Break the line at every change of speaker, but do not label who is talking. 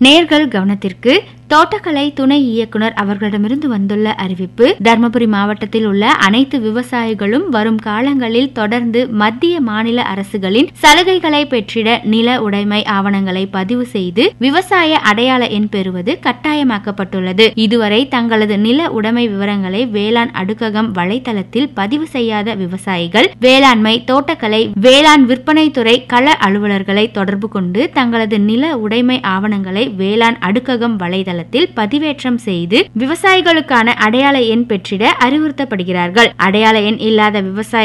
நேர்கள் கவனத்திற்கு தோட்டக்கலை துணை இயக்குனர் அவர்களிடமிருந்து வந்துள்ள அறிவிப்பு தருமபுரி மாவட்டத்தில் உள்ள அனைத்து விவசாயிகளும் வரும் காலங்களில் தொடர்ந்து மத்திய மாநில அரசுகளின் சலுகைகளை பெற்றிட நில உடைமை ஆவணங்களை பதிவு செய்து விவசாய அடையாள எண் பெறுவது கட்டாயமாக்கப்பட்டுள்ளது இதுவரை தங்களது நில உடைமை விவரங்களை வேளாண் அடுக்ககம் வலைத்தளத்தில் பதிவு செய்யாத விவசாயிகள் வேளாண்மை தோட்டக்கலை வேளாண் விற்பனை துறை கள அலுவலர்களை தொடர்பு கொண்டு தங்களது நில உடைமை ஆவணங்களை வேளாண் அடுக்ககம் வலைதளத்தில் பதிவேற்றம் செய்து விவசாயிகளுக்கான அடையாள எண் பெற்றிட அறிவுறுத்தப்படுகிறார்கள் அடையாள எண் இல்லாத விவசாய